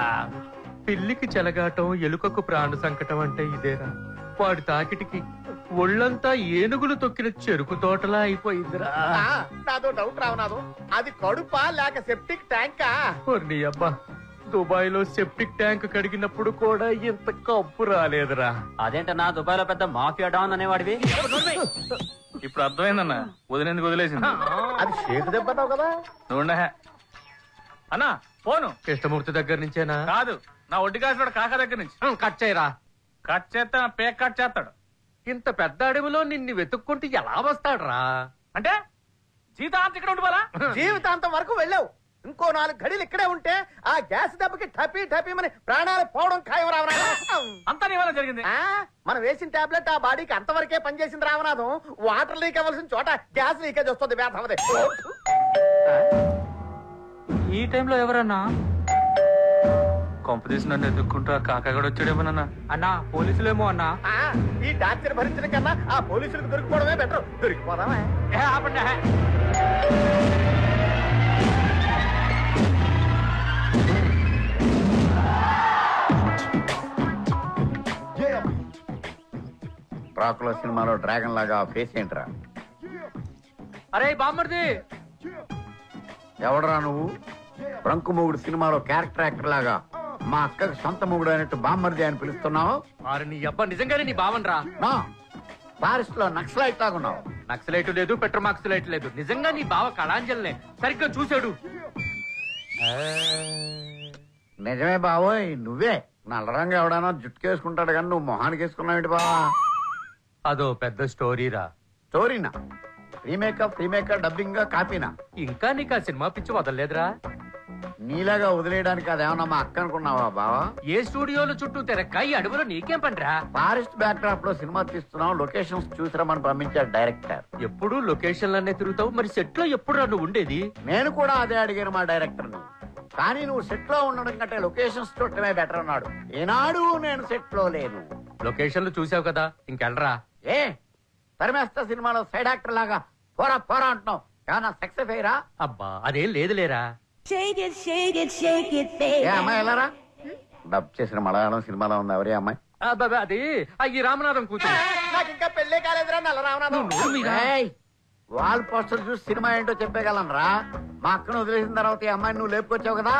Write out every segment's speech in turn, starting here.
పిల్లికి చెలగాటం ఎలుకకు ప్రాణ సంకటం అంటే ఇదేరా వాడి తాకిటికి ఒళ్ళంతా ఏనుగులు తొక్కిన చెరుకు తోటలా అయిపోయిందిరా ఆ, నాదో డౌట్ రావనాదు అది కడుపా లేక సెప్టిక్ ట్యాంకా ఓర్ని అబ్బా దుబాయ్ లో సెప్టిక్ ట్యాంక్ కడిగినప్పుడు కూడా ఇంత కప్పు రాలేదురా అదేంటన్నా దుబాయ్ లో పెద్ద మాఫియా డాన్ అనేవాడివి ఇప్పుడు అర్థమైందన్న వదిలేందుకు వదిలేసింది అది షేకు దెబ్బతావు కదా నువ్వు ఉండే. అన్నా ఫోను కృష్ణమూర్తి దగ్గర నుంచేనా కాదు నా ఒడ్డి కాసినాడు కాక దగ్గర నుంచి ఆ, కట్ చేయరా కట్ చేస్తే నా పేక్ కట్ చేస్తాడు ఇంత పెద్ద అడవిలో నిన్ను వెతుక్కుంటూ ఎలా వస్తాడ్రా అంటే జీతాంత ఇక్కడ ఉండిపోలా జీవితాంతం వరకు వెళ్ళావు ఇంకో నాలుగు గడిలు ఇక్కడే ఉంటే ఆ గ్యాస్ దెబ్బకి టపీ టపీ మన ప్రాణాలు పోవడం ఖాయం రావనాథం అంతా నీ వల్ల జరిగింది ఆ, మనం వేసిన టాబ్లెట్ ఆ బాడీకి అంతవరకే పనిచేసింది రావనాథం వాటర్ లీక్ అవ్వాల్సిన చోట గ్యాస్ లీకేజ్ వస్తుంది వేధవది ఈ టైంలో ఎవరన్నా కొంప తీసి నన్ను ఎదుక్కుంటూ ఆ కాకా కూడా వచ్చాడేమోనన్నా అన్నా పోలీసులేమో అన్నా ఆ, ఈ టార్చర్ భరించడం కన్నా ఆ పోలీసులకు దొరికిపోవడమే బెటర్ దొరికిపోదామా డ్రాకులో సినిమాలో డ్రాగన్ లాగా ఫేస్ ఏంట్రా అరే బామ్మర్ది ఎవడరా నువ్వు బ్రంకు మొగుడు సినిమాలో క్యారెక్టర్ యాక్టర్ లాగా మా అక్కకి సొంత మొగుడు అయినట్టు బామ్మర్ది అని పిలుస్తున్నావు ఆరు నీ అబ్బా నిజంగానే నీ బావన్రా నా ఫారెస్ట్ లో నక్సలైట్ లాగున్నావు నక్సలైట్ లేదు పెట్రోమాక్సలైట్ లేదు నిజంగా నీ బావ కళాంజలినే సరిగ్గా చూశాడు నిజమే బావోయ్ నువ్వే నల్లరంగా ఎవడైనా జుట్టుకేసుకుంటాడు కానీ నువ్వు మొహానికి వేసుకున్నావు బావా అదో పెద్ద స్టోరీరా స్టోరీనా రీమేకప్ రీమేకప్ డబ్బింగ్ కాపీనా ఇంకా నీకు ఆ సినిమా పిచ్చి వదలలేదురా నీలాగా వదిలేయడానికి అదేమన్నా మా అక్క అనుకున్నావా బావా ఏ స్టూడియోలు చుట్టూ తిరక్క ఈ అడవిలో నీకేం పనిరా ఫారెస్ట్ బ్యాక్ డ్రాప్ లో సినిమా తీస్తున్నాం లొకేషన్స్ చూసిరమ్మని పంపించాడు డైరెక్టర్ ఎప్పుడు లొకేషన్లనే తిరుగుతావు మరి సెట్ లో ఎప్పుడు నువ్వు ఉండేది నేను కూడా అదే అడిగాను మా డైరెక్టర్ ని కానీ నువ్వు సెట్ లో ఉండడం కంటే లొకేషన్స్ చూడటమే బెటర్ అన్నాడు ఏనాడు నేను సెట్ లో లేను లొకేషన్లు చూసావు కదా ఇంకెళ్ళరా ఏ తరిమేస్తా సినిమాలో సైడ్ యాక్టర్ లాగా పోరా పోరా అంటున్నావు ఏమన్నా సక్సెస్ అయ్యరా అబ్బా అదేం లేదులేరా Shake it, shake it, shake it, A baby. అమ్మాయి వెళ్ళారా డబ్ చేసిన మలయాళం సినిమాలో ఉంది ఎవరే అమ్మాయి అబ్బబ్బా, అది ఆ ఈ రామనాథం కూతురు నాకు ఇంకా పెళ్ళే కాలేదురా నల్ల రావనాథం నోరు మీరా? ఏయ్, వాల్ పోస్టర్ చూసి సినిమా ఏంటో చెప్పగలనరా మా అక్కను వదిలేసిన తర్వాత ఈ అమ్మాయిని నువ్వు లేపుకొచ్చావు కదా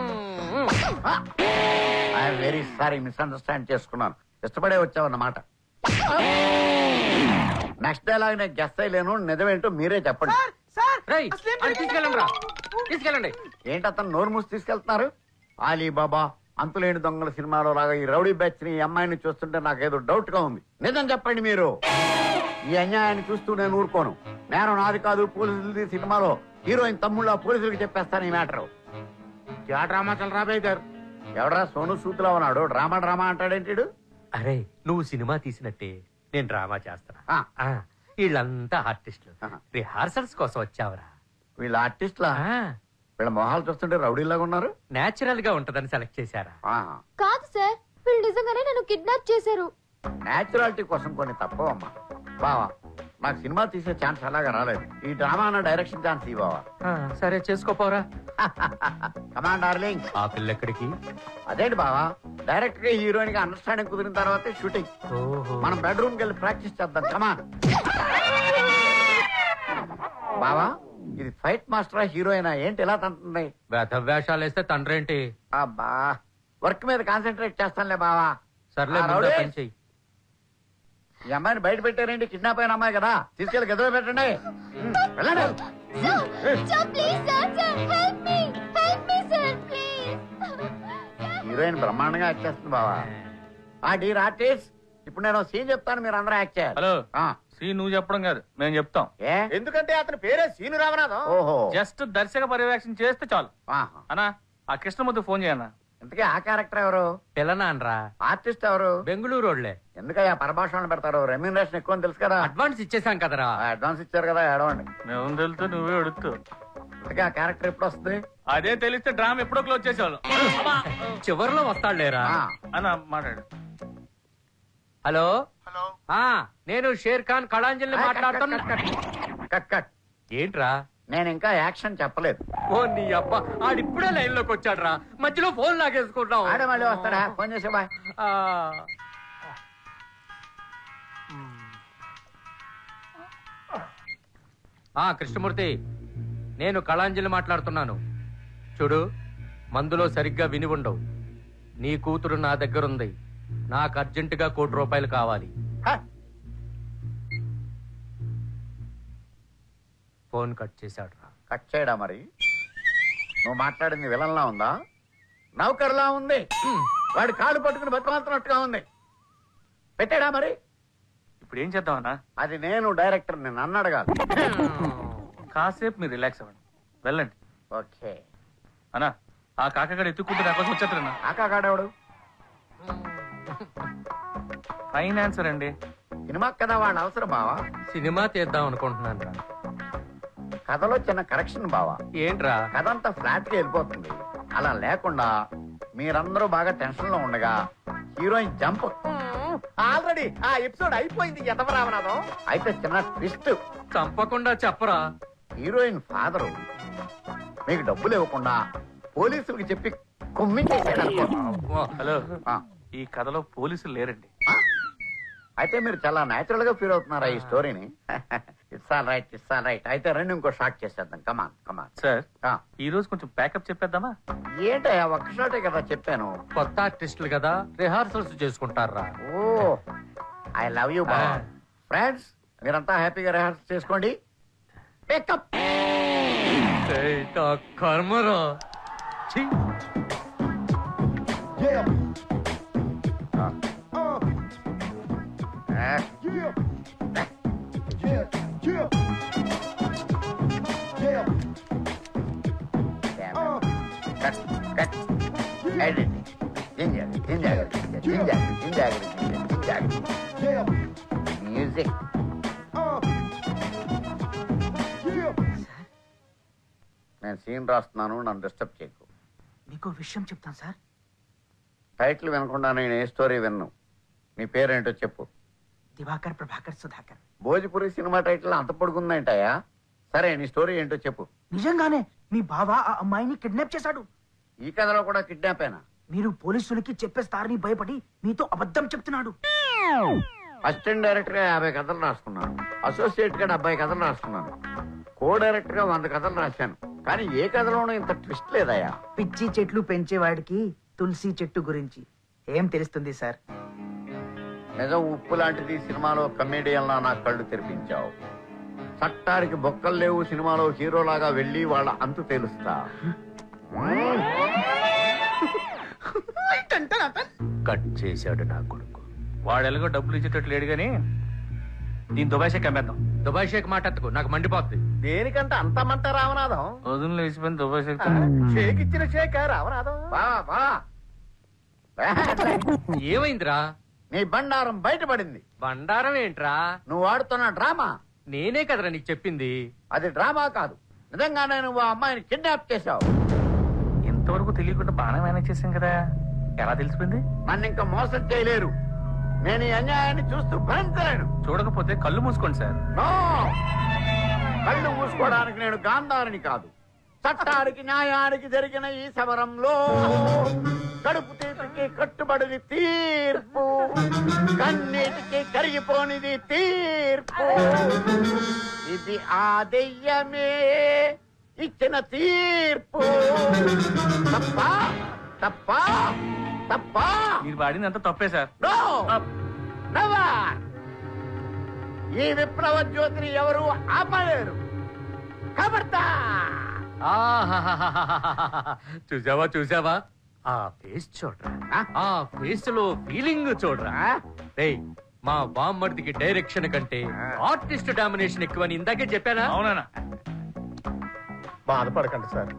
ఐఎమ్ వెరీ సారీ మిస్అండర్స్టాండ్ చేసుకున్నాను ఇష్టపడే వచ్చావు అన్నమాట నెక్స్ట్ డైలాగ్ నేను గెస్ట్ అయ్యలేను నిజమేంటో మీరే చెప్పండి రేయ్, అది తీసుకెళ్ళండి రా తీసుకెళ్ళండి ఏంటి అతను నోరు మూసి తీసుకెళ్తున్నారు ఆలీబాబా అంతులేని దొంగల సినిమాలో లాగా ఈ రౌడీ బ్యాచ్ ని ఈ అమ్మాయిని చూస్తుంటే నాకేదో డౌట్ గా ఉంది నిజం చెప్పండి మీరు ఈ అన్యాయాన్ని చూస్తూ నేను ఊరుకోను నేను నాది కాదు పోలీసులది సినిమాలో హీరోయిన్ తమ్ముళ్ళ పోలీసులకు చెప్పేస్తాను ఈ మ్యాటర్ క్యా డ్రామా చల్ రా బేదర్ ఎవడరా సోను సూతులా ఉన్నాడు డ్రామా డ్రామా అంటాడేంటిడు అరే నువ్వు సినిమా తీసినట్టే నేను డ్రామా చేస్తున్నా ఆ. ఆ, వీళ్ళంతా ఆర్టిస్టులు ఆహా. రిహార్సల్స్ కోసం వచ్చావురా వీళ్ళ ఆర్టిస్ట్లా వీళ్ళ మొహాలు చూస్తుంటే రౌడీలాగా ఉన్నారు నేచురల్ గా ఉంటదని సెలెక్ట్ చేశారా ఆహా కాదు సార్ వీళ్ళు నిజంగానే నన్ను కిడ్నాప్ చేశారు నేచురాలిటీ కోసం కొన్ని తప్పవమ్మా బావా నాకు సినిమా తీసే ఛాన్స్ అలాగా రాలేదు ఈ డ్రామా అన్న డైరెక్షన్ ఛాన్స్ ఈ బావా ఆ, సరే చేసుకోపోరా కమాండ్ డార్లింగ్ ఆ పిల్ల ఎక్కడికి అదేంటి బావా డైరెక్ట్ గా హీరోయిన్ గా అండర్స్టాండింగ్ కుదిరిన తర్వాత షూటింగ్ ఓహో మనం బెడ్రూమ్ కి వెళ్ళి ప్రాక్టీస్ చేద్దాం కమాన్ బావా ఇది ఫైట్ మాస్టరా హీరోయినా ఏంటి ఎలా తంటుంది వేధ వేషాలు వేస్తే తండ్రి ఏంటి అబ్బా వర్క్ మీద కాన్సన్ట్రేట్ చేస్తానులే బావా సర్లే ఆ, ముందే రౌడీ. పని చెయ్యి ఈ అమ్మాయిని బయట పెట్టారేంటి కిడ్నాప్ అయిన అమ్మాయి కదా తీసుకెళ్ళి గదిలో పెట్టండి ఉమ్, వెళ్ళండి sir please sir sir help me help me sir please heroine బ్రహ్మాండంగా యాక్ట్ చేస్తుంది బావా ఆ డీర్ ఆర్టిస్ట్ ఇప్పుడు నేను సీన్ చెప్తాను మీరు అందరూ యాక్ట్ చేయాలి హలో ఆ, శ్రీ నువ్వు చెప్పడం కాదు మేము చెప్తాం ఏ ఎందుకంటే అతని పేరే సీను రామనాథం ఓహో జస్ట్ దర్శక పర్యవేక్షణ చేస్తే చాలు ఆహా. అన్నా ఆ కృష్ణమూర్తి ఫోన్ చేయన్నా ఇంతకీ ఆ క్యారెక్టర్ ఎవరు పిల్లనాన్రా ఆర్టిస్ట్ ఎవరు బెంగళూరు రోడ్లే ఎందుకయ్యా పరభాషణలు పెడతారు రెమ్యూనరేషన్ ఎక్కువ అని తెలుసు కదా అడ్వాన్స్ ఇచ్చేసాం కదరా ఆ, అడ్వాన్స్ ఇచ్చారు కదా ఏడవండి మేము తెలుస్తూ నువ్వే అడుగుతూ ఇంతకీ ఆ క్యారెక్టర్ ఎప్పుడు వస్తుంది అదే తెలిస్తే డ్రామా ఎప్పుడో క్లోజ్ చేసేవాళ్ళం చివరిలో వస్తాడులేరా ఆ, అన్న మాట్లాడు హలో ఆ నేను షేర్ ఖాన్ కళాంజలిని కట్, మాట్లాడుతున్నా కట్, కట్, కట్ కట్ ఏంట్రా నేను ఇంకా యాక్షన్ చెప్పలేదు ఓ నీ అబ్బా ఆడిప్పుడే లైన్ లోకి వచ్చాడు రా మధ్యలో ఫోన్ లాగేసుకుంటాం ఆడే మళ్ళీ వస్తాడా ఫోన్ చేసే బాయ్ ఆ. ఆ కృష్ణమూర్తి నేను కళాంజలి మాట్లాడుతున్నాను చూడు మందులో సరిగ్గా విని ఉండవు నీ కూతురు నా దగ్గరుంది నాకు అర్జెంటుగా కోటి రూపాయలు కావాలి ఫోన్ కట్ చేశాడు రా కట్ చేయడా మరి నువ్వు మాట్లాడింది విలన్లా ఉందా నౌకర్లా ఉంది వాడి కాళ్ళు పట్టుకుని బతిమాలుతున్నట్టుగా ఉంది పెట్టాడా మరి ఇప్పుడు ఏం చేద్దామన్నా అది నేను డైరెక్టర్ నన్ను అడగాలి కాసేపు మీరు రిలాక్స్ అవ్వండి వెళ్ళండి ఓకే అన్నా ఆ కాకగాడు ఎత్తుకుంటే నా కోసం వచ్చేస్తారన్నా ఆకాగాడేవాడు ఫైనాన్సర్ అండి సినిమా కదా వాడి అవసరం బావా సినిమా తీద్దాం అనుకుంటున్నాను రా కథలో చిన్న కరెక్షన్ బావా ఏంట్రా కథ అంతా ఫ్లాట్ గా వెళ్ళిపోతుంది అలా లేకుండా మీరందరూ బాగా టెన్షన్ లో ఉండగా హీరోయిన్ జంప్ ఆల్రెడీ ఆ ఎపిసోడ్ అయిపోయింది ఎతవరామనాథం అయితే చిన్న ట్విస్ట్ చంపకుండా చెప్పరా హీరోయిన్ ఫాదరు మీకు డబ్బులు ఇవ్వకుండా పోలీసులకు చెప్పి కుమ్మించేసాడు అనుకో. హలో ఆ, ఈ కథలో పోలీసులు లేరండి ఆ? అయితే మీరు చాలా నేచురల్ గా ఫీల్ అవుతున్నారా ఈ స్టోరీని it's all right it's all right అయితే రెండు ఇంకో షాట్ చేసేద్దాం కమాన్ కమాన్ సార్ ఈ రోజు కొంచెం ప్యాకప్ చెప్పేద్దామా ఏంటయ్యా ఒక్క షాటే కదా చెప్పాను కొత్త ఆర్టిస్టులు కదా రిహార్సల్స్ చేసుకుంటారా ఓ ఐ లవ్ యూ బాబా ఆ. ఫ్రెండ్స్ మీరంతా హ్యాపీగా రిహార్సల్ చేసుకోండి పికప్ కర్మరా ఛీ! మ్యూజిక్ నేను సీన్ రాస్తున్నాను నన్ను డిస్టర్బ్ చేయకు మీకు విషయం చెప్తాను సార్ టైటిల్ వినకుండా నేను ఏ స్టోరీ విన్ను నీ పేరేంటో చెప్పు దివాకర్ ప్రభాకర్ సుధాకర్ భోజపురి సినిమా టైటిల్ అంత పొడుగుందంటయా సరే నీ స్టోరీ ఏంటో చెప్పు నిజంగానే మీ బావ ఆ అమ్మాయిని కిడ్నాప్ చేశాడు ఈ కథలో కూడా కిడ్నాప్ అయినా మీరు పోలీసులకి చెప్పేస్తారని భయపడి మీతో అబద్ధం చెప్తున్నాడు అసిస్టెంట్ డైరెక్టర్ గా యాభై కథలు రాసుకున్నాను అసోసియేట్ గా డెబ్బై కథలు రాసుకున్నాను కో డైరెక్టర్ గా వంద కథలు రాశాను కానీ ఏ కథలోనూ ఇంత ట్విస్ట్ లేదయ్యా పిచ్చి చెట్లు పెంచేవాడికి తులసి చెట్టు గురించి ఏం తెలుస్తుంది సార్ నిజం ఉప్పు లాంటిది సినిమాలో కమేడియన్లా నా కళ్ళు తెరిపించావు చట్టానికి బొక్కలు లేవు సినిమాలో హీరోలాగా వెళ్ళి వాళ్ళ అంతు తెలుస్తా కట్ చేశాడు నా కొడుకు వాడు ఎలాగో డబ్బులు ఇచ్చేటట్టు లేడు కానీ దీని దుబాయ్ షేక్ అమ్మేద్దాం దుబాయ్ షేక్ మాటెత్తకు నాకు మండిపోద్ది దేనికంటే అంత మంట రామనాథం వదులు లేచిపోయిన దుబాయ్ షేక్ షేక్ ఇచ్చిన షేక్ రామనాథం బా బా ఏమైందిరా నీ బండారం బయటపడింది బండారం ఏంట్రా నువ్వు ఆడుతున్న డ్రామా నేనే కదరా నీకు చెప్పింది అది డ్రామా కాదు నిజంగానే నువ్వు ఆ అమ్మాయిని కిడ్నాప్ చేశావు ఇంతవరకు తెలియకుండా బాగానే మేనేజ్ చేశాం కదా ఎలా తెలిసిపోయింది నన్ను ఇంకా మోసం చేయలేరు నేను ఈ అన్యాయాన్ని చూస్తూ భరించలేను చూడకపోతే కళ్ళు మూసుకోండి సార్ నో కళ్ళు మూసుకోవడానికి నేను గాంధారిని కాదు చట్టానికి న్యాయానికి జరిగిన ఈ సమరంలో కడుపు తీపికి కట్టుబడిది తీర్పు కన్నీటికి కరిగిపోనిది తీర్పు ఇది ఆ దెయ్యమే ఇచ్చిన తీర్పు తప్ప తప్ప తప్ప మీరు వాడింది అంతా తప్పే సార్ నో నెవర్ ఈ విప్లవ జ్యోతిని ఎవరు ఆపలేరు కబర్తా ఆహాహాహాహాహా. చూసావా చూసావా ఆ ఫేస్ చూడరా ఆ ఫేస్ లో ఫీలింగ్ చూడరా రేయ్ మా బామ్మర్దికి డైరెక్షన్ కంటే ఆర్టిస్ట్ డామినేషన్ ఎక్కువని ఇందాకే చెప్పానా అవునా బాధపడకండి సార్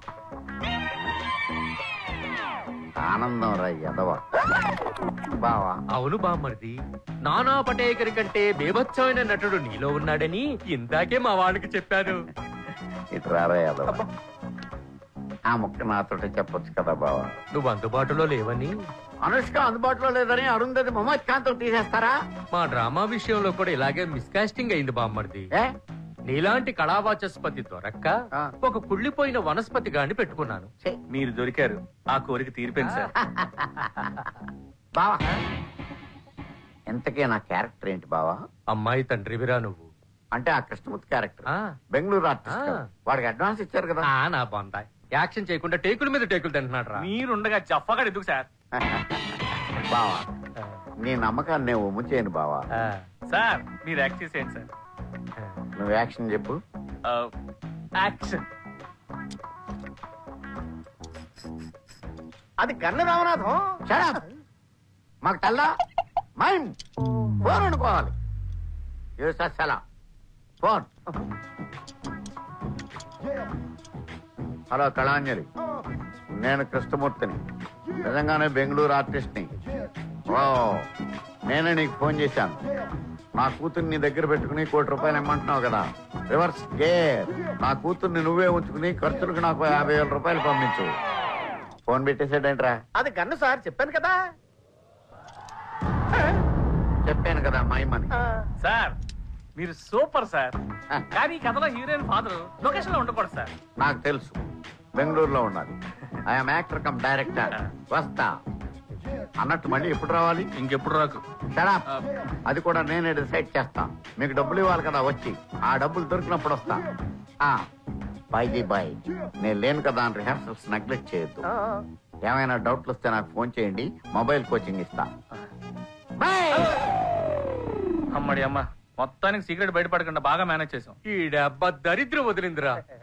ఆనందం రా ఎదవ బావా అవును బామ్మర్ది నానా పటేకర్ కంటే బేభత్సమైన నటుడు నీలో ఉన్నాడని ఇందాకే మా వాడికి చెప్పాను ఇటు రారా ఎదవ ఆ ముక్క నాతోటి చెప్పొచ్చు కదా బావా నువ్వు అందుబాటులో లేవని అనుష్క అందుబాటులో లేదని అరుంధతి మొహమ్మద్ ఖాన్ తో తీసేస్తారా మా డ్రామా విషయంలో కూడా ఇలాగే మిస్కాస్టింగ్ అయింది బామ్మర్ది ఏ నీలాంటి కళావాచస్పతి దొరక్క ఆ. ఒక కుళ్ళిపోయిన వనస్పతి గాని పెట్టుకున్నాను మీరు దొరికారు ఆ కోరిక తీరిపోయింది సార్ బావా ఎంతకే నా క్యారెక్టర్ ఏంటి బావా అమ్మాయి తండ్రివిరా నువ్వు అంటే ఆ కృష్ణమూర్తి క్యారెక్టర్ ఆ. బెంగళూరు ఆర్టిస్ట్ ఆ. వాడికి అడ్వాన్స్ ఇచ్చారు కదా ఆ నా బాందాయ్ యాక్షన్ చేయకుండా టేకుల మీద టేకులు తింటున్నాడు రా మీరుండగా జఫాగా ఎందుకు సార్ బావా నీ నమ్మకాన్ని నేను ఒమ్ము చేయను బావా సార్ మీరు యాక్ట్ చేసేయండి సార్ నువ్వు యాక్షన్ చెప్పు యాక్షన్ అది గన్ను రామనాథం Shut up. మాకు తెల్లా మైండ్ ఫోన్ అనుకోవాలి యూసలా ఫోన్ హలో కళాంజలి నేను కృష్ణమూర్తిని నిజంగానే బెంగళూరు ఆర్టిస్ట్ని ఓ నేనే నీకు ఫోన్ చేశాను నా కూతుర్ని నీ దగ్గర పెట్టుకుని కోటి రూపాయలు ఇమ్మంటున్నావు కదా రివర్స్ గేర్ నా కూతుర్ని నువ్వే ఉంచుకుని ఖర్చులకు నాకు యాభై వేల రూపాయలు పంపించు ఫోన్ పెట్టేసాడేంట్రా అది గన్ను సార్ చెప్పాను కదా చెప్పాను కదా మైమని ఆ, సార్ మీరు సూపర్ సార్ కానీ ఈ కథలో హీరోయిన్ ఫాదర్ లొకేషన్ లో ఉండకూడదు సార్ నాకు తెలుసు బెంగళూరులో ఉన్నది ఐఎమ్ యాక్టర్ కమ్ డైరెక్టర్ వస్తా అన్నట్టు మళ్ళీ ఎప్పుడు రావాలి ఇంకెప్పుడు రాకు Shut up. అది కూడా నేనే డిసైడ్ చేస్తా మీకు డబ్బులు ఇవ్వాలి కదా వచ్చి ఆ డబ్బులు దొరికినప్పుడు వస్తా బై ది బై నేను లేను కదా అని రిహార్సల్స్ నెగ్లెక్ట్ చేయొద్దు ఆ, ఏమైనా డౌట్లు వస్తే నాకు ఫోన్ చేయండి మొబైల్ కోచింగ్ ఇస్తా Bye. అమ్మడి అమ్మ మొత్తానికి సీక్రెట్ బయటపడకుండా బాగా మేనేజ్ చేసాం ఈ డబ్బా దరిద్రం వదిలిందిరా